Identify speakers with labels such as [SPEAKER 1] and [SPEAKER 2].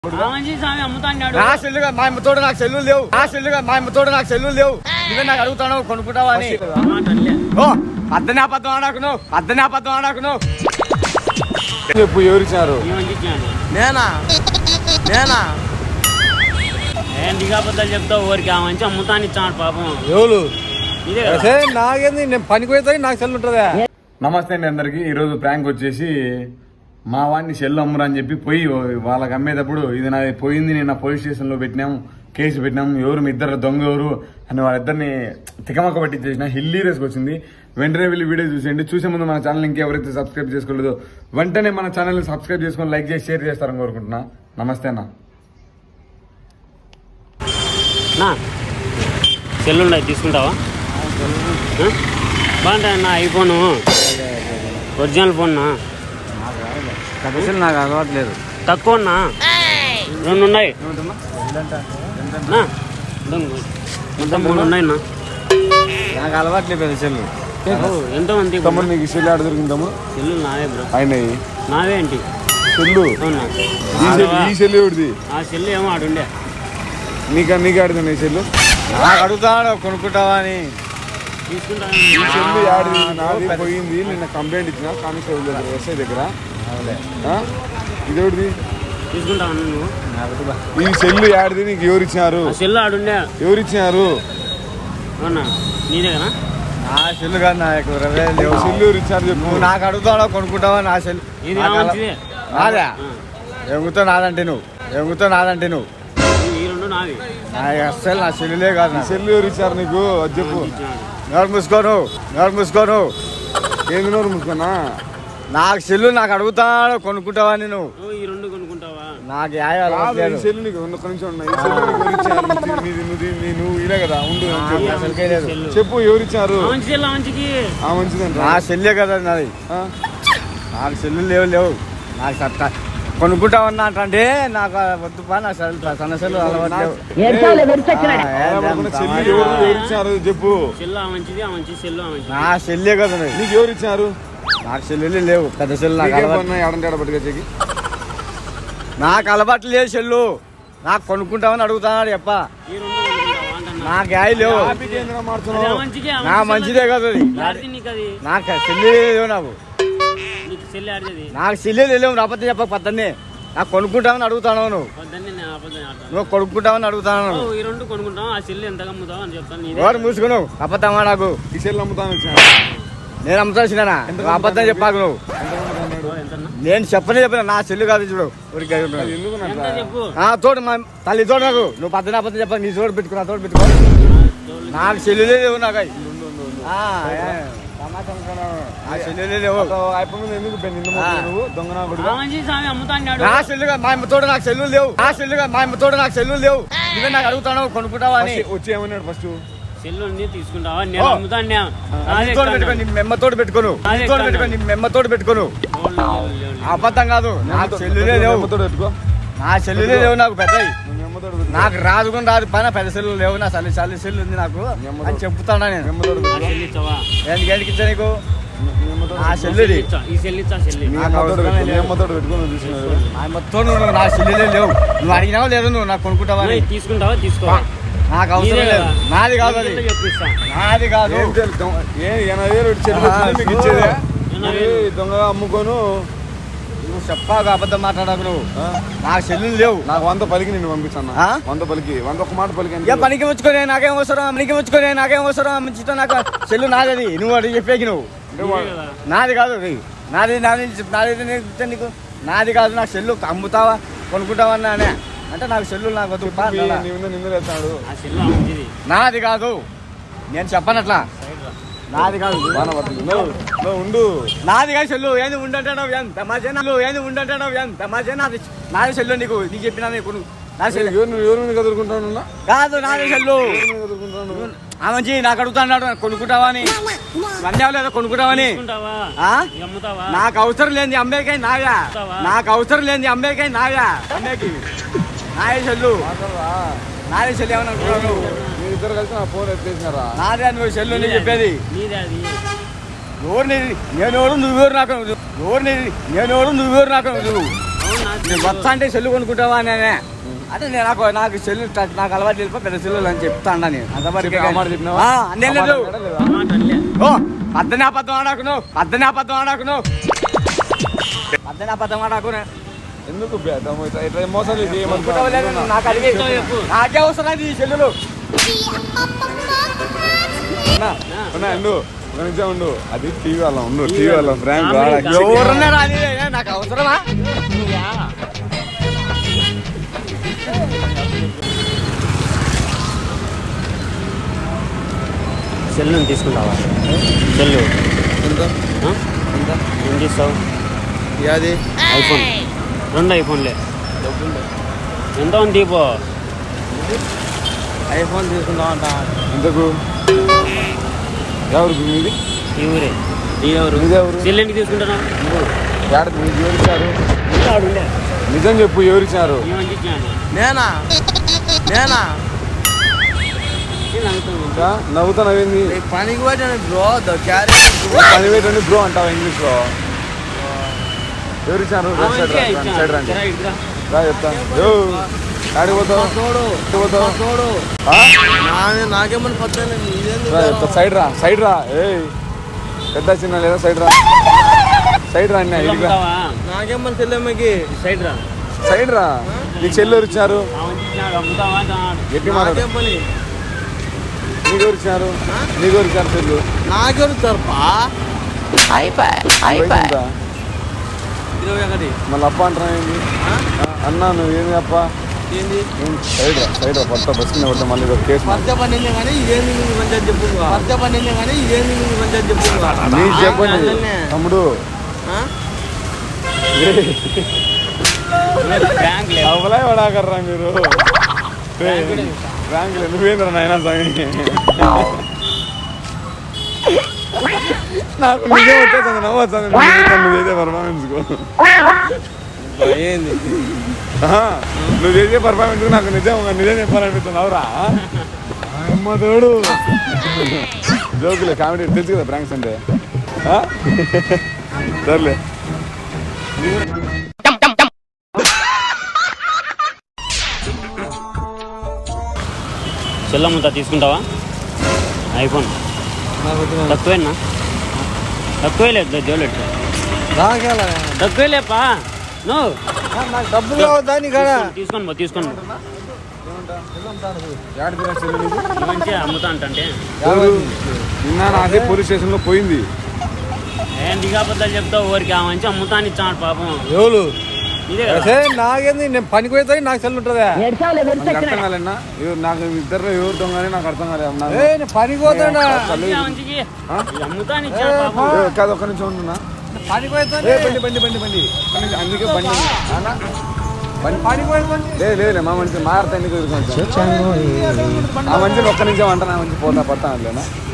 [SPEAKER 1] ఆ మంచి స్వామి అమ్ముతా అన్నాడు
[SPEAKER 2] నా సెల్లుగా మా అమ్మతోడు నాకు సెల్లులు లేవు నా సెల్లుగా మా అమ్మతోడు నాకు సెల్లులు లేవు నువ్వే నాకు అడుగుతాను కొనుక్కుంటావా అని
[SPEAKER 1] ఆ మాట అనలే.
[SPEAKER 2] ఓ అద్దనే అబద్ధం ఆడాకును అద్దనే అబద్ధం ఆడాకును
[SPEAKER 3] చెప్పు ఎవరిచ్చారు
[SPEAKER 1] ఈ మంచి ఇచ్చాడు
[SPEAKER 2] నేనా నేనా
[SPEAKER 1] ఏం దిగాబద్దాలు చెప్తావు ఊరికి ఆ మంచి అమ్ముతా అని ఇచ్చాడు పాపం
[SPEAKER 3] ఎవరు
[SPEAKER 1] ఇదే కదా
[SPEAKER 3] సరే నాకేంది నేను పనికి పోతే నాకు సెల్ ఉంటుందా
[SPEAKER 4] నమస్తే అండి అందరికి ఈరోజు ప్రాంక్ వచ్చేసి మా వాడిని సెల్ అమ్మురా అని చెప్పి పోయి వాళ్ళకి అమ్మేటప్పుడు ఇది నాది పోయింది నేను పోలీస్ స్టేషన్లో పెట్టినాం కేసు పెట్టినాం ఎవరు మీ ఇద్దరు దొంగ ఎవరు అని వాళ్ళిద్దరిని తికమక్క పట్టించేసిన హిల్లీరియస్కి వచ్చింది వెంటనే వెళ్ళి వీడియో చూసేయండి చూసే ముందు మన ఛానల్ ఇంకెవరైతే సబ్స్క్రైబ్ చేసుకోలేదో వెంటనే మన ఛానల్ని సబ్స్క్రైబ్ చేసుకొని లైక్ చేసి షేర్ చేస్తారని కోరుకుంటున్నా నమస్తే అన్న
[SPEAKER 1] నా సెల్ ఉన్నాయి తీసుకుంటావా ఆ? బాగుంటుంది అన్న ఐఫోను ఒరిజినల్ ఫోన్ నా
[SPEAKER 2] అసలు నాకు అలవాటు లేదు
[SPEAKER 1] తక్కువ అన్నా రెండు ఉన్నాయి నా రెండు. మొత్తం మూడు ఉన్నాయి నా
[SPEAKER 2] నాకు అలవాటు లేదు పెద్ద సెల్లు
[SPEAKER 1] ఎంతో మంది
[SPEAKER 3] తమ్ముడు నీకు సెల్ ఆడ దొరికింది తమ్ముడు
[SPEAKER 1] సెల్లు నావే బ్రో
[SPEAKER 3] ఆయన
[SPEAKER 1] నావే ఏంటి
[SPEAKER 3] సెల్లు
[SPEAKER 1] అవునా
[SPEAKER 3] ఈ సెల్ ఈ సెల్ ఎవరిది
[SPEAKER 1] ఆ సెల్ ఏమో ఆడుండే
[SPEAKER 3] నీకు నీకు ఆడుతుంది ఈ సెల్లు
[SPEAKER 2] నాకు అడుగుతాను కొనుక్కుంటావా అని
[SPEAKER 1] తీసుకుంటా
[SPEAKER 3] ఈ సెల్లు ఆడిది నాది పోయింది నిన్న కంప్లైంట్ ఇచ్చిన కానిస్టేబుల్ దగ్గర ఎస్ఐ దగ్గర ఆ? ఇదెవరిది
[SPEAKER 1] తీసుకుంటావా నువ్వు
[SPEAKER 3] ఈ సెల్లు ఆడిది నీకు ఎవరు ఇచ్చినారు
[SPEAKER 1] ఆ సెల్ ఆడుండే
[SPEAKER 3] ఎవరు ఇచ్చినారు
[SPEAKER 1] అవునా నీదే కదా
[SPEAKER 2] నా సెల్లు కాదు నా యొక్క ఇరవై లేవు
[SPEAKER 3] సెల్లు ఎవరు ఇచ్చారు చెప్పు
[SPEAKER 2] నువ్వు నాకు అడుగుతావు కొనుక్కుంటావా నా సెల్
[SPEAKER 1] ఇది
[SPEAKER 2] నాకు అల-
[SPEAKER 1] మంచిదే
[SPEAKER 2] నాదా
[SPEAKER 1] ఆ.
[SPEAKER 2] ఎగుతో నాదంటే నువ్వు ఎగుతో నాదంటే నువ్వు
[SPEAKER 1] ఈ- ఈ రెండు నావి
[SPEAKER 2] నా అస్సలు నా సెల్లులే కాదు
[SPEAKER 3] ఈ
[SPEAKER 2] నా
[SPEAKER 3] సెల్లు ఎవరు ఇచ్చారు నీకు అది చెప్పు
[SPEAKER 1] ఇచ్చినాడు.
[SPEAKER 2] నోరు మూసుకోను నోరు మూసుకోను
[SPEAKER 3] ఏంది నోరు ముసుకున్నా
[SPEAKER 2] నాకు సెల్లు నాకు అడుగుతాడు కొనుక్కుంటావా అని నువ్వు
[SPEAKER 1] ఓ, ఈ రెండు కొనుక్కుంటావా
[SPEAKER 2] నాకు యాయ
[SPEAKER 3] కాదు ఈ
[SPEAKER 2] అలవాట్లేదు
[SPEAKER 3] సెల్లు నీకు ఒక్క నిమిషం ఉన్నా ఈ సెల్లు నీకు ఎవరు ఇచ్చారు నీది- నీది- నీది- నీ- నువ్వు ఇలా కదా ఉండు అని చెప్పు.
[SPEAKER 1] ఆ మంచి
[SPEAKER 2] లేదు.
[SPEAKER 1] సెల్లు.
[SPEAKER 3] చెప్పు ఎవరు ఇచ్చారు
[SPEAKER 1] ఆ మంచి సెల్ ఆ మంచికి
[SPEAKER 3] ఆ మంచిదంట
[SPEAKER 2] నా సెల్లే కదా నాది
[SPEAKER 3] ఆ?
[SPEAKER 2] నాకు సెల్లు లేవు లేవు నాకు సత్తా కొనుక్కుంటావన్నా అంటే నాకు వద్దు పా నాకు సెల్ సన్న సెల్లు అలవాటు లేవు. ఆ, ఏ
[SPEAKER 3] అనుకున్న సెల్లు ఎవరు ఎవరు ఇచ్చారు చెప్పు
[SPEAKER 1] సెల్ ఆ మంచిది ఆ మంచి సెల్ ఆ మంచిది
[SPEAKER 2] నా సెల్లే కదా నాది.
[SPEAKER 3] నీకు ఎవరు ఇచ్చారు
[SPEAKER 2] నాకు సెల్లులే లేవు పెద్ద సెల్లు నాకు అలవాటు
[SPEAKER 3] నీకేమన్నా ఎడంటే ఎడ పట్టుకొచ్చేకి
[SPEAKER 2] నాకు అలవాటు లేదు సెల్లు నాకు కొనుక్కుంటామని అడుగుతున్నాడు చెప్ప
[SPEAKER 1] ఈ రెండు కొనుక్కుంటావా అంటున్నా.
[SPEAKER 2] నాకు యాయ లేవు
[SPEAKER 3] హ్యాపీకి ఎందుకు
[SPEAKER 1] అది ఆ
[SPEAKER 3] మార్చున్నావు
[SPEAKER 1] మంచికి ఆ
[SPEAKER 2] నా
[SPEAKER 1] మంచి
[SPEAKER 2] మంచిదే కదా అది
[SPEAKER 1] యాడిది నీకు అది
[SPEAKER 2] నాకు సెల్లే లేవు నాకు
[SPEAKER 1] నీకు సెల్ ఆడిది
[SPEAKER 2] నాకు సెల్లే లేవు నా అబద్ధం చెప్పక పద్దన్నే నాకు కొనుక్కుంటామని అడుగుతాను నువ్వు
[SPEAKER 1] వద్దని నేను అబద్ధం ఆడతాను
[SPEAKER 2] నువ్వు కొనుక్కుంటామని అడుగుతాను
[SPEAKER 1] ఓ, ఈ రెండు కొనుక్కుంటాం ఆ సెల్ ఎంత అమ్ముతావు అని చెప్తాను నీదే
[SPEAKER 2] ఎవరు మూసుకున్నావు అబద్ధమా నాకు
[SPEAKER 3] ఈ సెల్ అమ్ముతాను వచ్చాను
[SPEAKER 2] నేను అమ్ముతాల్సినా అబద్ధం చెప్పాకు నువ్వు
[SPEAKER 1] ఓ, ఎంతన్నా
[SPEAKER 2] నేను చెప్పనే చెప్పిన నా సెల్లు కాదు చూడు ఊరికే
[SPEAKER 3] అది ఎందుకు
[SPEAKER 1] ఎంత
[SPEAKER 3] అట్లా
[SPEAKER 1] చెప్పు
[SPEAKER 2] ఆ తోడు మా తల్లి తోడు నాకు నువ్వు పద్దన అబద్ధం చెప్పాలి నీ తోడు పెట్టుకో నా తోడు పెట్టుకో నాకు సెల్లులే లేవు నాకు అవి. ఆ, ఏ, సమాచారం అనుకున్నావు. నా సెల్లులే లేవు
[SPEAKER 3] అయిపోయింది ఎందుకు పెన్ నిన్న
[SPEAKER 2] ఆ.
[SPEAKER 3] మొదలు నువ్వు దొంగ నా కొడుకు
[SPEAKER 1] ఆ మంచి స్వామి అమ్ముతా అన్నాడు
[SPEAKER 2] నా సెల్లుగా మా అమ్మతోడు నాకు సెల్లు లేవు నా సెల్లుగా మా అమ్మతోడు నాకు సెల్లు లేవు నువ్వే నాకు అడుగుతాను కొనుక్కుంటావా అని
[SPEAKER 3] ఫస్ట్ వచ్చి ఏమన్నాడు ఫస్ట్
[SPEAKER 1] సెల్ ఉంది తీసుకుంటావా నేను
[SPEAKER 2] ఓ.
[SPEAKER 1] అమ్ముతా అన్నా
[SPEAKER 2] నీ తోడు పెట్టుకో నీ మెమ్మతోడు పెట్టుకోను నీ తోడు పెట్టుకో నీ మెమ్మతోడు పెట్టుకోను అబద్ధం కాదు నాకు సెల్లులే లేవు
[SPEAKER 3] అమ్మతోడు పెట్టుకో
[SPEAKER 2] నా సెల్లులే లేవు నాకు పెద్దవి
[SPEAKER 3] నువ్వు అమ్మతోడు పెట్టుకో
[SPEAKER 2] నాకు రాదు కూడా రాదు పైన పెద్ద సెల్లు లేవు నా చల్లి చల్లి సెల్లు ఉంది నాకు అని చెప్తాడా నేను
[SPEAKER 3] అమ్మతోడు
[SPEAKER 1] ఆ
[SPEAKER 3] పెట్టుకో
[SPEAKER 1] సెల్ ఇచ్చావా
[SPEAKER 2] ఎందుకు ఎందుకు ఇచ్చా నీకు
[SPEAKER 3] నీ అమ్మతోడు
[SPEAKER 2] నా
[SPEAKER 1] ఈ సెల్
[SPEAKER 2] సెల్లుది
[SPEAKER 1] ఇచ్చా ఈ సెల్ ఇచ్చా సెల్
[SPEAKER 3] నీ
[SPEAKER 2] నాకు
[SPEAKER 3] అమ్మతోడు
[SPEAKER 2] అవసరమే
[SPEAKER 3] పెట్టుకో నీ
[SPEAKER 2] లేదు.
[SPEAKER 3] అమ్మతోడు పెట్టుకో నువ్వు తీసుకున్నావు
[SPEAKER 2] ఆ మొత్తం నువ్వు నా సెల్లులే లేవు నువ్వు అడిగినావా లేదు నువ్వు నాకు కొనుక్కుంటావా అని?
[SPEAKER 1] తీసుకుంటావా తీసుకో
[SPEAKER 2] నాకు అవసరం
[SPEAKER 1] నీదే
[SPEAKER 2] లేదు
[SPEAKER 1] కదా.
[SPEAKER 2] నాది కాదు అది
[SPEAKER 1] నీకే చెప్పిస్తా
[SPEAKER 2] నాది కాదు
[SPEAKER 3] ఏం తెలు- దొంగ- ఏ ఎనభై వేలు వచ్చి చెల్లి
[SPEAKER 2] ఆ,
[SPEAKER 3] వచ్చింది మీకు
[SPEAKER 2] సో-
[SPEAKER 3] ఇచ్చేదే
[SPEAKER 1] ఎనభై
[SPEAKER 3] మరి దొంగగా అమ్ముకోను
[SPEAKER 2] నువ్వు చెప్పాక అబద్ధం మాట్లాడకు నువ్వు
[SPEAKER 3] ఆ?
[SPEAKER 2] నాకు సెల్లులు లేవు
[SPEAKER 3] నాకు వంద పలికి నిన్ను పంపించాను
[SPEAKER 2] ఆ?
[SPEAKER 3] వంద పలికి వంద ఒక మాట పలికి
[SPEAKER 2] ఇక పనికి ముచ్చుకొని నాకేం అవసరం పనికి ముచ్చుకొని నాకేం అవసరం మంచితో నాకు సెల్లు నాది అది నువ్వు అడిగి చెప్పేకి నువ్వు
[SPEAKER 3] అంటే వాడు-
[SPEAKER 1] నీదే కదా.
[SPEAKER 2] నాది కాదు అది నాది నాది నాది నేను చెప్తాను నీకు నాది కాదు నాకు సెల్లు అమ్ముతావా కొనుక్కుంటావా అన్నానే అంటే నాకు సెల్లు నాకు వద్దు పా
[SPEAKER 3] మీ-
[SPEAKER 2] అన్నాడా.
[SPEAKER 3] నీ మీద నిందలేస్తాడు
[SPEAKER 1] ఆ సెల్ ఆ మంచిది
[SPEAKER 2] నాది కాదు నేను చెప్పనట్లా నాది కాదు
[SPEAKER 3] బాగా పడుతుంది నువ్వు నువ్వు ఉండు
[SPEAKER 2] నాది కాదు సెల్లు ఏంది ఉండంటావు ఎంత తమాషా నువ్వు ఏంది ఉండంటావు ఎంత తమాషా నాది నాది సెల్లు నీకు నీకు చెప్పినా నీకు నా సెల్లు
[SPEAKER 3] ఎవరు నువ్వు ఎవరు కదులుకుంటాను
[SPEAKER 2] కాదు నాది సెల్లు
[SPEAKER 3] కదులుకుంటాను
[SPEAKER 2] ఆ మంచి నాకు అడుగుతున్నాడు కొనుక్కుంటావా అని అన్యావు లేదా కొనుక్కుంటావా అని
[SPEAKER 1] తీసుకుంటావా
[SPEAKER 2] ఆ?
[SPEAKER 1] ఇవి అమ్ముతావా
[SPEAKER 2] నాకు అవసరం లేని అమ్మేకై నాయా నాకు అవసరం లేని అమ్మేకై నాయా అమ్మేకి నాయ చెల్లు నాది చెల్లు ఏమని అనుకున్నావు నువ్వు?
[SPEAKER 3] మీ ఇద్దరు కలిసి నా ఫోన్ ఎత్తేసినారా
[SPEAKER 2] నాదే నువ్వు చెల్లు నీకు చెప్పేది
[SPEAKER 1] నీదే అది
[SPEAKER 2] ఎవరిని నేను ఎవరు నువ్వెవరు నాకు ఎవరిని నేను ఎవరు నువ్వెవరు నాకు నువ్వు
[SPEAKER 1] అవునా?
[SPEAKER 2] నేను వస్తా అంటే సెల్లు కొనుక్కుంటావా నేనే అంటే నేను నాకు నాకు సెల్లు ట- నాకు అలవాటు వెళ్ళిపో పెద్ద సెల్లు అని చెప్తా అన్నా నేను అంతవరకే
[SPEAKER 3] చెప్పి ఆ మాట చెప్పినావా?
[SPEAKER 2] ఆ, నేను లేదు
[SPEAKER 3] ఆ మాట లేదా?
[SPEAKER 1] ఆ మాట అనలే.
[SPEAKER 2] ఓ అద్దనే అబద్ధం ఆడాకు నువ్వు అద్దనే అబద్ధం ఆడాకు నువ్వు అద్దనే అబద్ధం ఆడాకు నే.
[SPEAKER 3] ఎందుకు బే, దమ్ము ఇట్లా- ఇట్లా మోసాలు
[SPEAKER 2] కొనుక్కుంటావా లేదా?
[SPEAKER 3] చేయమనుకుంటున్నా
[SPEAKER 2] నాకు అడిగి
[SPEAKER 1] చెప్పు.
[SPEAKER 2] నాకే అవసరం లేదు ఈ సెల్లులు
[SPEAKER 3] అన్నా, అన్నా, ఉండు ఒక నిమిషం ఉండు అది టీవీ వాళ్ళ ఉండు టీవీ వాళ్ళ ఫ్రాంక్
[SPEAKER 1] కామెడీ,
[SPEAKER 3] రాడా?
[SPEAKER 1] కామెడీ.
[SPEAKER 2] ఎవరన్నా రాని నాకు అవసరమా
[SPEAKER 1] నువ్వా? సెల్లుని తీసుకుంటావా సెల్లు
[SPEAKER 3] ఎంత?
[SPEAKER 1] ఆ?
[SPEAKER 3] ఎంత?
[SPEAKER 1] ఏం తీస్తావు
[SPEAKER 3] యాది
[SPEAKER 1] ఐఫోన్ రెండు ఐఫోన్లే ఎంత ఉంది దీపో
[SPEAKER 2] ఐఫోన్ తీసుకుందామంట
[SPEAKER 3] ఎంతకు ఎవరు మీది
[SPEAKER 1] ఈ ఊరే
[SPEAKER 2] ఎవరు
[SPEAKER 3] మీది ఎవరు
[SPEAKER 1] సెల్లుకి తీసుకుంటున్నావు
[SPEAKER 3] ఏడ మీకు ఎవరు ఇచ్చారు
[SPEAKER 1] ఆడుండే
[SPEAKER 3] నిజం చెప్పు ఎవరు ఇచ్చారు
[SPEAKER 1] ఏమని ఇచ్చాను
[SPEAKER 2] నేనా నేనా
[SPEAKER 1] నేను అనుకున్నాను
[SPEAKER 3] ఇంకా నవ్వుతా నవ్వింది
[SPEAKER 2] పనికి పోయాను బ్రో క్యారెట్
[SPEAKER 3] పని పెట్టండి బ్రో అంటావా ఇంగ్లీష్ లో ఎవరు ఇచ్చారు రా, సైడ్ రా, రండి, సైడ్ రండి రా చెప్తా యో ఆడికి పోతావు
[SPEAKER 2] తోడు
[SPEAKER 3] ఎక్కడికి పోతావు
[SPEAKER 2] తోడు
[SPEAKER 3] ఆ?
[SPEAKER 2] నాకేమని పత్తాను
[SPEAKER 3] రా చెప్తా సైడ్ రా సైడ్ రా ఏయ్ పెద్ద చిన్న లేదా సైడ్ రా సైడ్ రా అన్న ఇదిగా
[SPEAKER 1] అమ్ముతావా
[SPEAKER 2] నాకేమని తెలియమ్మకి
[SPEAKER 1] సైడ్ రా
[SPEAKER 3] సైడ్ రా నీకు చెల్లి ఎవరు ఇచ్చారు
[SPEAKER 1] ఆమె ఇచ్చినాడు అమ్ముతావా అన్నాడు.
[SPEAKER 3] గట్టి మాట్లాడు
[SPEAKER 2] నాకేం పని
[SPEAKER 3] నీకు ఎవరు ఇచ్చారు నీకు ఎవరు ఇచ్చారు చెల్లు
[SPEAKER 2] నాకెవరు తరపా
[SPEAKER 3] వయసు ఎంత?
[SPEAKER 2] ఇరవై ఒకటి
[SPEAKER 3] మళ్ళీ అప్ప అంటున్నావు ఏంది
[SPEAKER 2] ఆ?
[SPEAKER 3] ఆ, అన్నా నువ్వు ఏంది అప్ప
[SPEAKER 2] ఏంది
[SPEAKER 3] ఏం సైడ్ రా సైడ్ రా పడతా బస్ కింద పడతా మళ్ళీ ఇదొక కేసు
[SPEAKER 2] మధ్య పన్నెండే కానీ ఇదేంది నీకు మంచిగా చెప్పు మధ్య పన్నెండే కానీ ఇదేంది నీకు మంచిగా చెప్పు
[SPEAKER 3] నీ చెప్పండి
[SPEAKER 2] అసలనే.
[SPEAKER 3] తమ్ముడు
[SPEAKER 2] ఆ?
[SPEAKER 1] బ్యాంక్ లేదు
[SPEAKER 3] అవలే పడాకర్రా మీరు ర్యాంకులు నువ్వేంద్ర నాయన స్వామి నాకు నిజం వచ్చేసింది నవ్వు వస్తుంది నువ్వు చేసే పర్ఫార్మెన్స్
[SPEAKER 2] ఏంది
[SPEAKER 3] నువ్వు చేసే పర్ఫార్మెన్స్ నాకు నిజం నిజం చెప్పాలనిపిస్తున్నావురా అమ్మ తోడు జోకులే కామెడీ తెలుసు కదా ప్రాంక్స్ అంటే ఆ? సర్లే
[SPEAKER 1] చెల్లమ్మంతా తీసుకుంటావా ఐఫోన్ తక్కువేనా తక్కువే లేదు జోలెట్
[SPEAKER 2] నాకేలా
[SPEAKER 1] తక్కువే లేపా నువ్వు
[SPEAKER 2] నాకు డబ్బులు కావద్దా నీ కాడ
[SPEAKER 1] తీసుకొని పో తీసుకొని పో.
[SPEAKER 3] యాడ తిరగ చెల్లి నీకు?
[SPEAKER 1] ఈ మంచిగా అమ్ముతా అంటే
[SPEAKER 3] ఎవరు? నిన్న నాకే పోలీస్ స్టేషన్ లో పోయింది
[SPEAKER 1] ఏం దిగాబద్దాలు చెప్తావు ఊరికి ఆ మంచి అమ్ముతా అని ఇచ్చాడు పాపం
[SPEAKER 2] ఎవరు
[SPEAKER 1] ఇదే కదా
[SPEAKER 2] సరే నాకేంది నేను పనికి పోతే నాకు సెల్ ఉంటుందా
[SPEAKER 3] నాకు అర్థం కాలేనా ఎవరు- నాకు ఇద్దరు ఎవరు దొంగని నాకు అర్థం కాలేదు నాకు-
[SPEAKER 2] ఏ నేను పనికి పోతాడా
[SPEAKER 1] మంచిగా మంచికి ఇది అమ్ముతా అని ఇచ్చాడు పాపం
[SPEAKER 3] ఏ, కాదు ఒక్క నిమిషం ఉంటున్నా
[SPEAKER 2] పనికి పోతా
[SPEAKER 3] ఏ బండి బండి బండి బండి ఒక్క నిమిషం, అందుకే బండి ఉంది. నాన్న, బండి
[SPEAKER 2] పనికి పోతాను
[SPEAKER 3] లేదు లేదు మా మంచి మారుతా ఎందుకు ఎదుర్కొంటాం ఆ మంచిని ఒక్క నిమిషం అంట నా మంచి పోతా పడతా లేనా